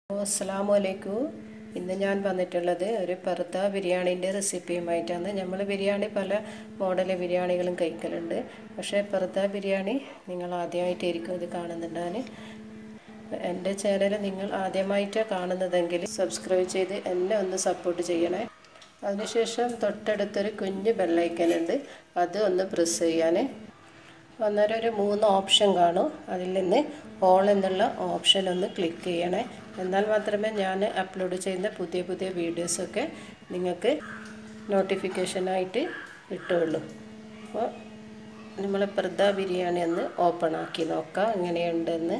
അസ്സാം വലൈക്കും ഇന്ന് ഞാൻ വന്നിട്ടുള്ളത് ഒരു പെറുത്ത ബിരിയാണീൻ്റെ റെസിപ്പിയുമായിട്ടാണ് നമ്മൾ ബിരിയാണി പല മോഡൽ ബിരിയാണികളും കഴിക്കലുണ്ട് പക്ഷേ പെറുത്ത ബിരിയാണി നിങ്ങൾ ആദ്യമായിട്ടായിരിക്കും ഇത് കാണുന്നുണ്ടാണ് എൻ്റെ ചാനൽ നിങ്ങൾ ആദ്യമായിട്ട് കാണുന്നതെങ്കിൽ സബ്സ്ക്രൈബ് ചെയ്ത് എന്നെ ഒന്ന് സപ്പോർട്ട് ചെയ്യണേ അതിനുശേഷം തൊട്ടടുത്തൊരു കുഞ്ഞ് ബെല്ലൈക്കനുണ്ട് അത് ഒന്ന് പ്രസ് ചെയ്യാൻ അന്നേരം ഒരു മൂന്ന് ഓപ്ഷൻ കാണും അതിൽ നിന്ന് ഓൾ എന്നുള്ള ഓപ്ഷൻ ഒന്ന് ക്ലിക്ക് ചെയ്യണേ എന്നാൽ മാത്രമേ ഞാൻ അപ്ലോഡ് ചെയ്യുന്ന പുതിയ പുതിയ വീഡിയോസൊക്കെ നിങ്ങൾക്ക് നോട്ടിഫിക്കേഷനായിട്ട് കിട്ടുകയുള്ളൂ അപ്പോൾ നമ്മൾ പ്രദ ബിരിയാണി ഒന്ന് ഓപ്പൺ ആക്കി നോക്കാം എങ്ങനെയുണ്ടെന്ന്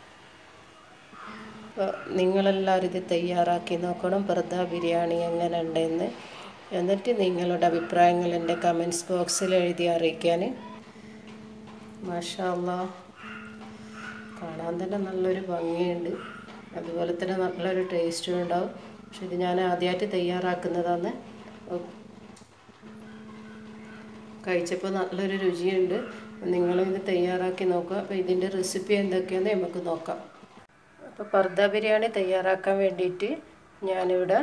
അപ്പോൾ നിങ്ങളെല്ലാവരും ഇത് തയ്യാറാക്കി നോക്കണം പ്രദ ബിരിയാണി എങ്ങനെ ഉണ്ടെന്ന് എന്നിട്ട് നിങ്ങളുടെ അഭിപ്രായങ്ങൾ എൻ്റെ കമൻറ്റ്സ് ബോക്സിൽ എഴുതി അറിയിക്കാൻ മാഷാല്ല കാണാൻ തന്നെ നല്ലൊരു ഭംഗിയുണ്ട് അതുപോലെ തന്നെ നല്ലൊരു ടേസ്റ്റും ഉണ്ടാവും പക്ഷെ ഇത് ഞാൻ ആദ്യമായിട്ട് തയ്യാറാക്കുന്നതാണ് കഴിച്ചപ്പോൾ നല്ലൊരു രുചിയുണ്ട് നിങ്ങളും ഇത് തയ്യാറാക്കി നോക്കുക അപ്പോൾ ഇതിൻ്റെ റെസിപ്പി എന്തൊക്കെയാണെന്ന് നമുക്ക് നോക്കാം അപ്പോൾ പർദ ബിരിയാണി തയ്യാറാക്കാൻ വേണ്ടിയിട്ട് ഞാനിവിടെ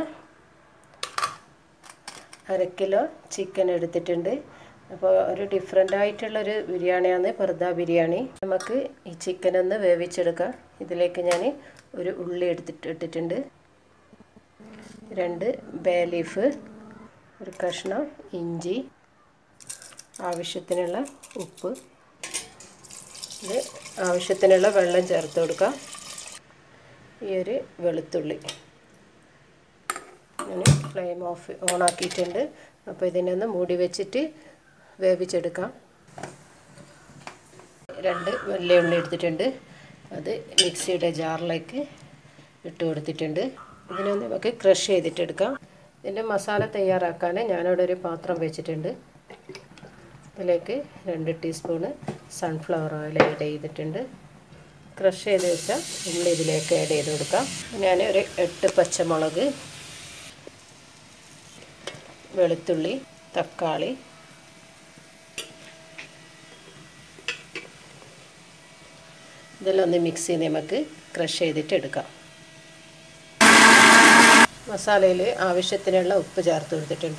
അര കിലോ ചിക്കൻ എടുത്തിട്ടുണ്ട് അപ്പോൾ ഒരു ഡിഫറെൻ്റ് ആയിട്ടുള്ളൊരു ബിരിയാണിയാണ് പർദ ബിരിയാണി നമുക്ക് ഈ ചിക്കൻ ഒന്ന് വേവിച്ചെടുക്കാം ഇതിലേക്ക് ഞാൻ ഒരു ഉള്ളി എടുത്തിട്ട് ഇട്ടിട്ടുണ്ട് രണ്ട് ബേ ലീഫ് ഒരു കഷ്ണം ഇഞ്ചി ആവശ്യത്തിനുള്ള ഉപ്പ് ഇത് ആവശ്യത്തിനുള്ള വെള്ളം ചേർത്ത് കൊടുക്കാം ഈ ഒരു വെളുത്തുള്ളി ഞാൻ ഫ്ലെയിം ഓഫ് ഓണാക്കിയിട്ടുണ്ട് അപ്പോൾ ഇതിനെ ഒന്ന് മൂടി വെച്ചിട്ട് വേവിച്ചെടുക്കാം രണ്ട് വലിയ ഉള്ളി എടുത്തിട്ടുണ്ട് അത് മിക്സിയുടെ ജാറിലേക്ക് ഇട്ട് കൊടുത്തിട്ടുണ്ട് ഇതിനൊന്ന് നമുക്ക് ക്രഷ് ചെയ്തിട്ടെടുക്കാം ഇതിൻ്റെ മസാല തയ്യാറാക്കാൻ ഞാനിവിടെ ഒരു പാത്രം വെച്ചിട്ടുണ്ട് ഇതിലേക്ക് രണ്ട് ടീസ്പൂണ് സൺഫ്ലവർ ഓയിൽ ആഡ് ചെയ്തിട്ടുണ്ട് ക്രഷ് ചെയ്ത് വെച്ച ഉള്ളി ഇതിലേക്ക് ആഡ് ചെയ്ത് കൊടുക്കാം ഞാൻ ഒരു എട്ട് പച്ചമുളക് വെളുത്തുള്ളി തക്കാളി ഇതെല്ലാം ഒന്ന് മിക്സ് ചെയ്ത് നമുക്ക് ക്രഷ് ചെയ്തിട്ട് എടുക്കാം മസാലയിൽ ആവശ്യത്തിനുള്ള ഉപ്പ് ചേർത്ത് കൊടുത്തിട്ടുണ്ട്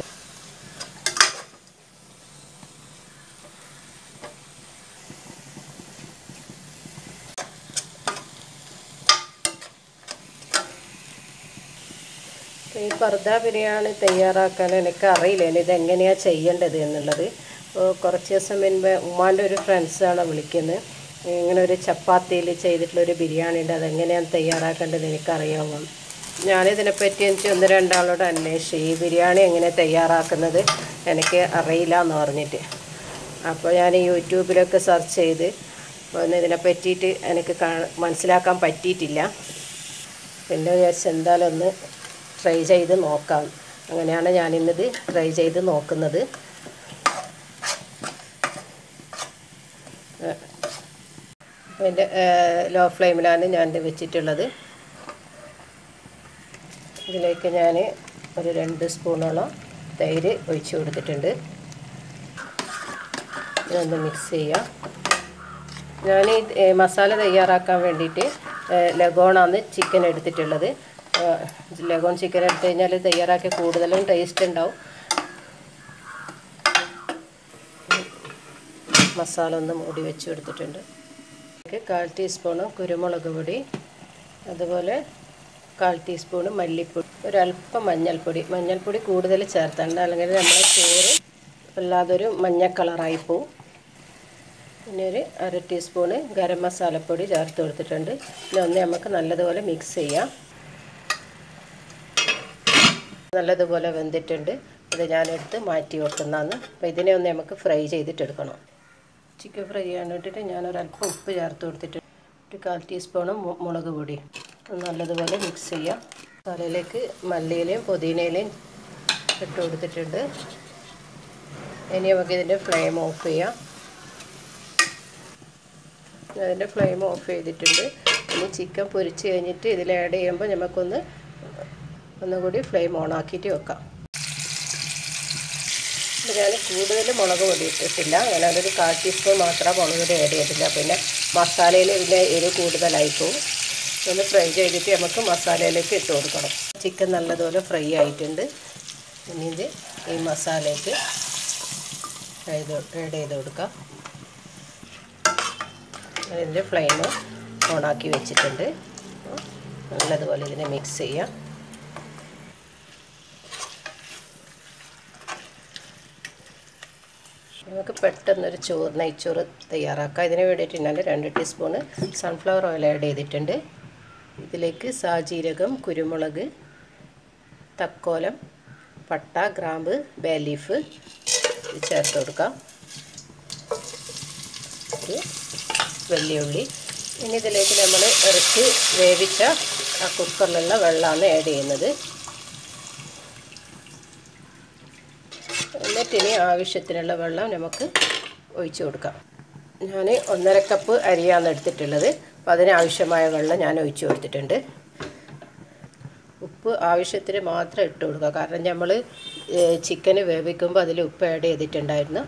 ഈ പർദ ബിരിയാണി തയ്യാറാക്കാൻ എനിക്ക് അറിയില്ല ഇതെങ്ങനെയാണ് ചെയ്യേണ്ടത് എന്നുള്ളത് അപ്പോൾ കുറച്ച് ദിവസം മുൻപ് ഉമ്മാൻ്റെ ഒരു ഫ്രണ്ട്സാണ് വിളിക്കുന്നത് ഇങ്ങനെ ഒരു ചപ്പാത്തിയിൽ ചെയ്തിട്ടുള്ള ഒരു ബിരിയാണി ഉണ്ട് അതെങ്ങനെയാണ് തയ്യാറാക്കേണ്ടത് എനിക്കറിയാമോ ഞാനിതിനെപ്പറ്റി എനിക്ക് ഒന്ന് രണ്ടാളോട് അന്വേഷിച്ചു ഈ ബിരിയാണി എങ്ങനെ തയ്യാറാക്കുന്നത് എനിക്ക് അറിയില്ല എന്ന് പറഞ്ഞിട്ട് അപ്പോൾ ഞാൻ യൂട്യൂബിലൊക്കെ സെർച്ച് ചെയ്ത് ഒന്ന് ഇതിനെ പറ്റിയിട്ട് എനിക്ക് മനസ്സിലാക്കാൻ പറ്റിയിട്ടില്ല പിന്നെ വിചാരിച്ച് എന്തായാലും ഒന്ന് ട്രൈ ചെയ്ത് നോക്കാം അങ്ങനെയാണ് ഞാനിന്നത് ട്രൈ ചെയ്ത് നോക്കുന്നത് അതിൻ്റെ ലോ ഫ്ലെയിമിലാണ് ഞാൻ വെച്ചിട്ടുള്ളത് ഇതിലേക്ക് ഞാൻ ഒരു രണ്ട് സ്പൂണോളം തൈര് ഒഴിച്ചു കൊടുത്തിട്ടുണ്ട് ഇതൊന്ന് മിക്സ് ചെയ്യാം ഞാൻ ഈ മസാല തയ്യാറാക്കാൻ വേണ്ടിയിട്ട് ലഗോണാണ് ചിക്കൻ എടുത്തിട്ടുള്ളത് ലഗോൺ ചിക്കൻ എടുത്തു കഴിഞ്ഞാൽ തയ്യാറാക്കി കൂടുതലും ടേസ്റ്റ് ഉണ്ടാവും മസാല ഒന്ന് മൂടി വെച്ച് കൊടുത്തിട്ടുണ്ട് കാൽ ടീസ്പൂണ് കുരുമുളക് പൊടി അതുപോലെ കാൽ ടീസ്പൂണ് മല്ലിപ്പൊടി ഒരല്പം മഞ്ഞൾപ്പൊടി മഞ്ഞൾപ്പൊടി കൂടുതൽ ചേർത്തേണ്ട അല്ലെങ്കിൽ നമ്മുടെ ചോറ് വല്ലാതൊരു മഞ്ഞ കളറായി പോവും പിന്നെ ഒരു അര ടീസ്പൂണ് ഗരം മസാലപ്പൊടി ചേർത്ത് കൊടുത്തിട്ടുണ്ട് ഇതൊന്ന് നമുക്ക് നല്ലതുപോലെ മിക്സ് ചെയ്യാം നല്ലതുപോലെ വെന്തിട്ടുണ്ട് ഇത് ഞാനെടുത്ത് മാറ്റി വെക്കുന്നതാണ് അപ്പോൾ ഇതിനെ ഒന്ന് നമുക്ക് ഫ്രൈ ചെയ്തിട്ടെടുക്കണം ചിക്കൻ ഫ്രൈ ചെയ്യാൻ വേണ്ടിയിട്ട് ഞാനൊരല്പം ഉപ്പ് ചേർത്ത് കൊടുത്തിട്ട് ഒരു കാൽ ടീസ്പൂണ് മുളക് പൊടി നല്ലതുപോലെ മിക്സ് ചെയ്യാം മസാലയിലേക്ക് മല്ലിയിലയും പുതിനയിലയും ഇട്ട് കൊടുത്തിട്ടുണ്ട് ഇനി നമുക്ക് ഇതിൻ്റെ ഫ്ലെയിം ഓഫ് ചെയ്യാം അതിൻ്റെ ഫ്ലെയിം ഓഫ് ചെയ്തിട്ടുണ്ട് ഇനി ചിക്കൻ പൊരിച്ച് കഴിഞ്ഞിട്ട് ഇതിൽ ആഡ് ചെയ്യുമ്പോൾ നമുക്കൊന്ന് ഒന്നുകൂടി ഫ്ലെയിം ഓൺ ആക്കിയിട്ട് വെക്കാം ഞാൻ കൂടുതൽ മുളക് പൊടി ഇട്ടിട്ടില്ല അങ്ങനെ അതൊരു കാൽ ടീസ്പൂൺ മാത്രം മുളക് പൊടി ആഡ് ചെയ്തിട്ടില്ല പിന്നെ മസാലയിൽ ഇതിൻ്റെ എരിവ് കൂടുതലായി പോകും ഒന്ന് ഫ്രൈ ചെയ്തിട്ട് നമുക്ക് മസാലയിലേക്ക് ഇട്ട് കൊടുക്കണം ചിക്കൻ നല്ലതുപോലെ ഫ്രൈ ആയിട്ടുണ്ട് ഇനി ഇത് ഈ മസാലയ്ക്ക് ആഡ് ചെയ്ത് കൊടുക്കാം ഇതിൻ്റെ ഫ്ലെയിം ഓണാക്കി വെച്ചിട്ടുണ്ട് നല്ലതുപോലെ ഇതിനെ മിക്സ് ചെയ്യാം നമുക്ക് പെട്ടെന്നൊരു ചോറ് നെയ്ച്ചോറ് തയ്യാറാക്കാം ഇതിന് വേണ്ടിയിട്ട് ഞാൻ രണ്ട് ടീസ്പൂണ് സൺഫ്ലവർ ഓയിൽ ആഡ് ചെയ്തിട്ടുണ്ട് ഇതിലേക്ക് സാജീരകം കുരുമുളക് തക്കോലം പട്ട ഗ്രാമ്പ് ബേ ലീഫ് ചേർത്ത് കൊടുക്കാം ഒരു വെള്ളിയുള്ളി ഇനി ഇതിലേക്ക് നമ്മൾ ഇറച്ചി വേവിച്ച ആ കുക്കറിലുള്ള വെള്ളമാണ് ആഡ് ചെയ്യുന്നത് എന്നിട്ടിനി ആവശ്യത്തിനുള്ള വെള്ളം നമുക്ക് ഒഴിച്ചു കൊടുക്കാം ഞാൻ ഒന്നര കപ്പ് അരിയാണ് എടുത്തിട്ടുള്ളത് അപ്പോൾ അതിനാവശ്യമായ വെള്ളം ഞാൻ ഒഴിച്ചു കൊടുത്തിട്ടുണ്ട് ഉപ്പ് ആവശ്യത്തിന് മാത്രം ഇട്ട് കൊടുക്കുക കാരണം നമ്മൾ ചിക്കന് വേവിക്കുമ്പോൾ അതിൽ ഉപ്പ് ആഡ് ചെയ്തിട്ടുണ്ടായിരുന്നു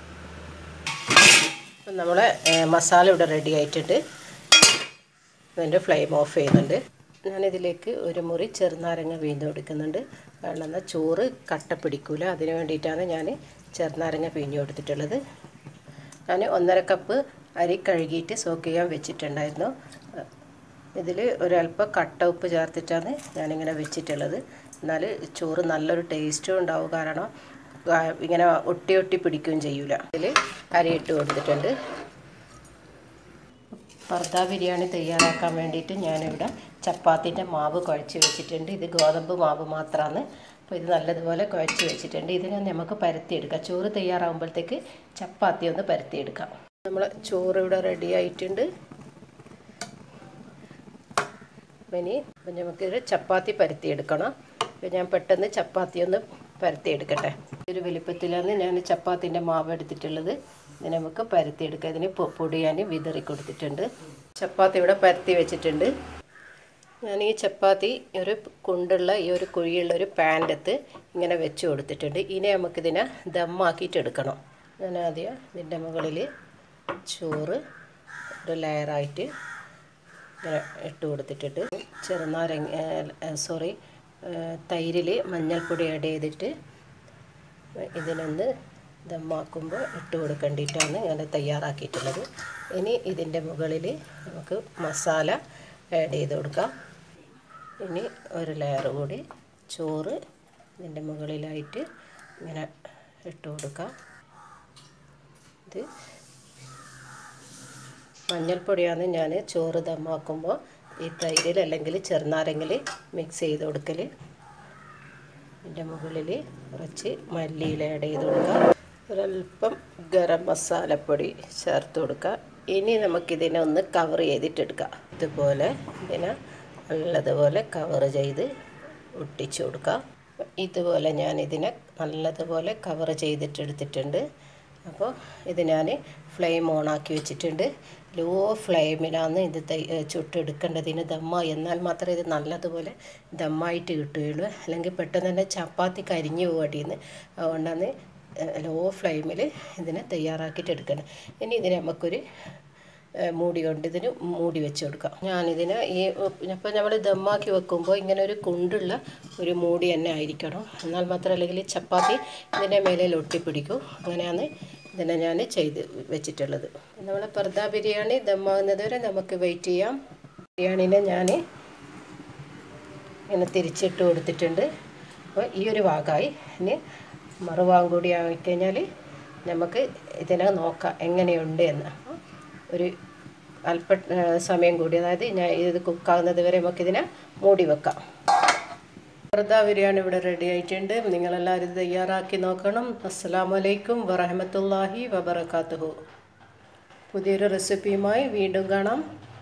അപ്പം നമ്മളെ മസാല ഇവിടെ റെഡി ആയിട്ടുണ്ട് അതിൻ്റെ ഫ്ലെയിം ഓഫ് ചെയ്യുന്നുണ്ട് ഞാനിതിലേക്ക് ഒരു മുറി ചെറുനാരങ്ങ വീഞ്ഞ് കൊടുക്കുന്നുണ്ട് കാരണം എന്നാൽ ചോറ് കട്ട പിടിക്കൂല അതിന് വേണ്ടിയിട്ടാണ് ഞാൻ ചെറുനാരങ്ങ പിഴിഞ്ഞ് കൊടുത്തിട്ടുള്ളത് ഞാൻ ഒന്നര കപ്പ് അരി കഴുകിയിട്ട് സോക്ക് ചെയ്യാൻ വെച്ചിട്ടുണ്ടായിരുന്നു ഇതിൽ ഒരല്പം കട്ട ഉപ്പ് ചേർത്തിട്ടാണ് ഞാനിങ്ങനെ വെച്ചിട്ടുള്ളത് എന്നാൽ ചോറ് നല്ലൊരു ടേസ്റ്റും ഉണ്ടാവും കാരണം ഇങ്ങനെ ഒട്ടി ഒട്ടി പിടിക്കുകയും ചെയ്യൂല ഇതിൽ അരി ഇട്ട് കൊടുത്തിട്ടുണ്ട് പർദ ബിരിയാണി തയ്യാറാക്കാൻ വേണ്ടിയിട്ട് ഞാനിവിടെ ചപ്പാത്തിൻ്റെ മാവ് കുഴച്ച് വെച്ചിട്ടുണ്ട് ഇത് ഗോതമ്പ് മാവ് മാത്രമാണ് അപ്പോൾ ഇത് നല്ലതുപോലെ കുഴച്ച് വെച്ചിട്ടുണ്ട് ഇതിനെ നമുക്ക് പരത്തിയെടുക്കാം ചോറ് തയ്യാറാകുമ്പോഴത്തേക്ക് ചപ്പാത്തി ഒന്ന് പരത്തിയെടുക്കാം നമ്മൾ ചോറ് ഇവിടെ റെഡി ആയിട്ടുണ്ട് ഇനി നമുക്കൊരു ചപ്പാത്തി പരത്തിയെടുക്കണം അപ്പോൾ ഞാൻ പെട്ടെന്ന് ചപ്പാത്തി ഒന്ന് പരത്തിയെടുക്കട്ടെ ഒരു വലിപ്പത്തിലാണ് ഞാൻ ചപ്പാത്തിൻ്റെ മാവ് എടുത്തിട്ടുള്ളത് ഇതിനെ നമുക്ക് പരത്തിയെടുക്കാം ഇതിന് പൊടി ഞാൻ വിതറി കൊടുത്തിട്ടുണ്ട് ചപ്പാത്തി ഇവിടെ പരത്തി വെച്ചിട്ടുണ്ട് ഞാൻ ഈ ചപ്പാത്തി ഒരു കുണ്ടുള്ള ഈ ഒരു കുഴിയുള്ള ഒരു പാൻ്റത്ത് ഇങ്ങനെ വെച്ച് കൊടുത്തിട്ടുണ്ട് ഇനി നമുക്കിതിനെ ദമ്മാക്കിയിട്ട് എടുക്കണം ഞാൻ ആദ്യം ഇതിൻ്റെ മുകളിൽ ചോറ് ഒരു ലെയറായിട്ട് ഇങ്ങനെ ഇട്ട് കൊടുത്തിട്ടുണ്ട് ചെറുനാരങ്ങ സോറി തൈരിൽ മഞ്ഞൾപ്പൊടി ആഡ് ചെയ്തിട്ട് ഇതിനൊന്ന് ദമ്മാക്കുമ്പോൾ ഇട്ട് കൊടുക്കേണ്ടിയിട്ടാണ് ഞാൻ തയ്യാറാക്കിയിട്ടുള്ളത് ഇനി ഇതിൻ്റെ മുകളിൽ നമുക്ക് മസാല ആഡ് ചെയ്ത് കൊടുക്കാം ഇനി ഒരു ലെയർ കൂടി ചോറ് ഇതിൻ്റെ മുകളിലായിട്ട് ഇങ്ങനെ ഇട്ട് കൊടുക്കാം ഇത് മഞ്ഞൾപ്പൊടിയാണ് ഞാൻ ചോറ് ദമ്മാക്കുമ്പോൾ ഈ തൈരിൽ അല്ലെങ്കിൽ ചെറുനാരങ്ങിൽ മിക്സ് ചെയ്ത് കൊടുക്കൽ ഇതിൻ്റെ മുകളിൽ കുറച്ച് മല്ലിയില ആഡ് ചെയ്ത് കൊടുക്കുക ഒരല്പം ഗരം മസാലപ്പൊടി ചേർത്ത് കൊടുക്കുക ഇനി നമുക്കിതിനെ ഒന്ന് കവർ ചെയ്തിട്ടെടുക്കാം ഇതുപോലെ ഇതിനെ നല്ലതുപോലെ കവർ ചെയ്ത് ഒട്ടിച്ചു കൊടുക്കാം ഇതുപോലെ ഞാൻ ഇതിനെ നല്ലതുപോലെ കവർ ചെയ്തിട്ടെടുത്തിട്ടുണ്ട് അപ്പോൾ ഇത് ഞാൻ ഫ്ലെയിം ഓണാക്കി വെച്ചിട്ടുണ്ട് ലോ ഫ്ലെയിമിലാണ് ഇത് ചുട്ടെടുക്കേണ്ടതിന് ദമ്മ എന്നാൽ മാത്രമേ ഇത് നല്ലതുപോലെ ദമ്മായിട്ട് കിട്ടുകയുള്ളൂ അല്ലെങ്കിൽ പെട്ടെന്ന് തന്നെ ചപ്പാത്തി കരിഞ്ഞു പോകട്ടിന്ന് അതുകൊണ്ടാണ് ലോ ഫ്ലെയിമിൽ ഇതിനെ തയ്യാറാക്കിയിട്ട് എടുക്കണം ഇനി ഇതിനെ നമുക്കൊരു മൂടി കൊണ്ട് ഇതിന് മൂടി വെച്ച് കൊടുക്കാം ഞാനിതിന് ഈ ഇപ്പോൾ നമ്മൾ ദമ്മാക്കി വെക്കുമ്പോൾ ഇങ്ങനെ ഒരു കുണ്ടുള്ള ഒരു മൂടി തന്നെ ആയിരിക്കണം എന്നാൽ മാത്രം അല്ലെങ്കിൽ ചപ്പാത്തി ഇതിൻ്റെ മേലെ ഒട്ടിപ്പിടിക്കും അങ്ങനെയാണ് ഇതിനെ ഞാൻ ചെയ്ത് വെച്ചിട്ടുള്ളത് നമ്മളെ പർദ ബിരിയാണി ദമ്മാകുന്നത് വരെ നമുക്ക് വെയിറ്റ് ചെയ്യാം ബിരിയാണീനെ ഞാൻ ഇങ്ങനെ തിരിച്ചിട്ട് കൊടുത്തിട്ടുണ്ട് അപ്പോൾ ഈ ഒരു ഭാഗമായി ഇനി മറുഭാഗം കൂടി ആയിക്കഴിഞ്ഞാൽ നമുക്ക് ഇതിനെ നോക്കാം എങ്ങനെയുണ്ട് എന്ന് ഒരു അല്പ സമയം കൂടി അതായത് ഞാൻ ഇത് കുക്കാവുന്നത് വരെ നമുക്കിതിനെ മൂടി വെക്കാം പർദ ബിരിയാണി ഇവിടെ റെഡി ആയിട്ടുണ്ട് നിങ്ങളെല്ലാവരും ഇത് തയ്യാറാക്കി നോക്കണം അസ്സാമലൈക്കും വറഹമത്തല്ലാഹി വബർക്കാത്തുഹു പുതിയൊരു റെസിപ്പിയുമായി വീണ്ടും കാണാം